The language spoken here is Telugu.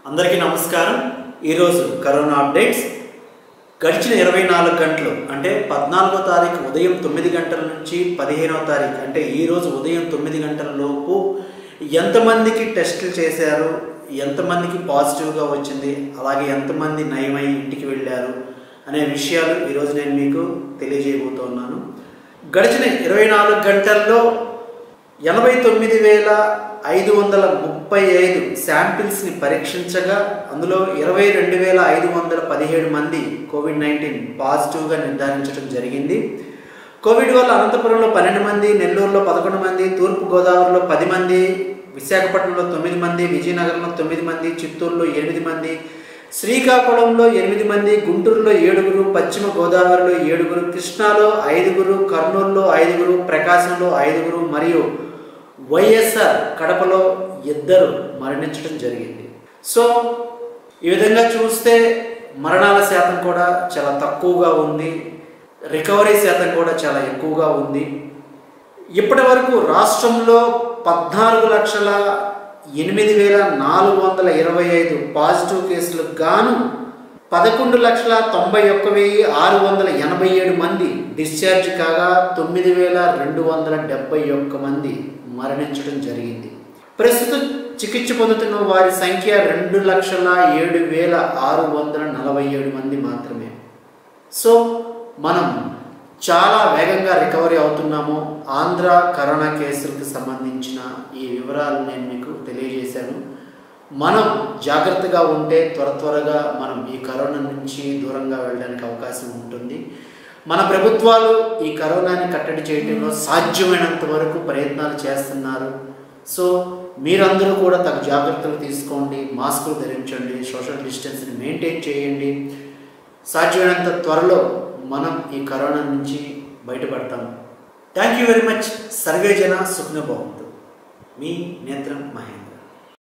అందరికీ నమస్కారం ఈరోజు కరోనా అప్డేట్స్ గడిచిన ఇరవై నాలుగు గంటలు అంటే పద్నాలుగో తారీఖు ఉదయం తొమ్మిది గంటల నుంచి పదిహేనవ తారీఖు అంటే ఈరోజు ఉదయం తొమ్మిది గంటల లోపు ఎంతమందికి టెస్టులు చేశారు ఎంతమందికి పాజిటివ్గా వచ్చింది అలాగే ఎంతమంది నయమై ఇంటికి వెళ్ళారు అనే విషయాలు ఈరోజు నేను మీకు తెలియజేయబోతున్నాను గడిచిన ఇరవై నాలుగు గంటల్లో ఎనభై తొమ్మిది వేల ఐదు వందల ముప్పై ఐదు శాంపిల్స్ని పరీక్షించగా అందులో ఇరవై రెండు వేల ఐదు వందల పదిహేడు మంది కోవిడ్ నైన్టీన్ పాజిటివ్గా నిర్ధారించడం జరిగింది కోవిడ్ వల్ల అనంతపురంలో పన్నెండు మంది నెల్లూరులో పదకొండు మంది తూర్పు గోదావరిలో పది మంది విశాఖపట్నంలో తొమ్మిది మంది విజయనగరంలో తొమ్మిది మంది చిత్తూరులో ఎనిమిది మంది శ్రీకాకుళంలో ఎనిమిది మంది గుంటూరులో ఏడుగురు పశ్చిమ గోదావరిలో ఏడుగురు కృష్ణాలో ఐదుగురు కర్నూలులో ఐదుగురు ప్రకాశంలో ఐదుగురు మరియు వైఎస్ఆర్ కడపలో ఇద్దరు మరణించడం జరిగింది సో ఈ విధంగా చూస్తే మరణాల శాతం కూడా చాలా తక్కువగా ఉంది రికవరీ శాతం కూడా చాలా ఎక్కువగా ఉంది ఇప్పటి వరకు రాష్ట్రంలో పద్నాలుగు లక్షల ఎనిమిది వేల నాలుగు వందల ఇరవై ఐదు పాజిటివ్ కేసులకు గాను పదకొండు లక్షల తొంభై ఒక్క వెయ్యి ఆరు వందల ఎనభై ఏడు మంది డిశ్చార్జ్ కాగా తొమ్మిది వేల రెండు వందల డెబ్బై ఒక్క మంది మరణించడం జరిగింది ప్రస్తుతం చికిత్స పొందుతున్న వారి సంఖ్య రెండు లక్షల ఏడు వేల ఆరు వందల నలభై ఏడు మంది మాత్రమే సో మనం చాలా వేగంగా రికవరీ అవుతున్నాము ఆంధ్ర కరోనా కేసులకు సంబంధించిన ఈ వివరాలు నేను మీకు తెలియజేశాను మనం జాగ్రత్తగా ఉంటే త్వర త్వరగా మనం ఈ కరోనా నుంచి దూరంగా వెళ్ళడానికి అవకాశం ఉంటుంది మన ప్రభుత్వాలు ఈ కరోనాని కట్టడి చేయడంలో సాధ్యమైనంత వరకు ప్రయత్నాలు చేస్తున్నారు సో మీరందరూ కూడా తగు జాగ్రత్తలు తీసుకోండి మాస్కులు ధరించండి సోషల్ డిస్టెన్స్ని మెయింటైన్ చేయండి సాధ్యమైనంత త్వరలో మనం ఈ కరోనా నుంచి బయటపడతాం థ్యాంక్ యూ వెరీ మచ్ సర్వే జన సుఖ్నభవంతు మీ నేత్రం మహేంద్ర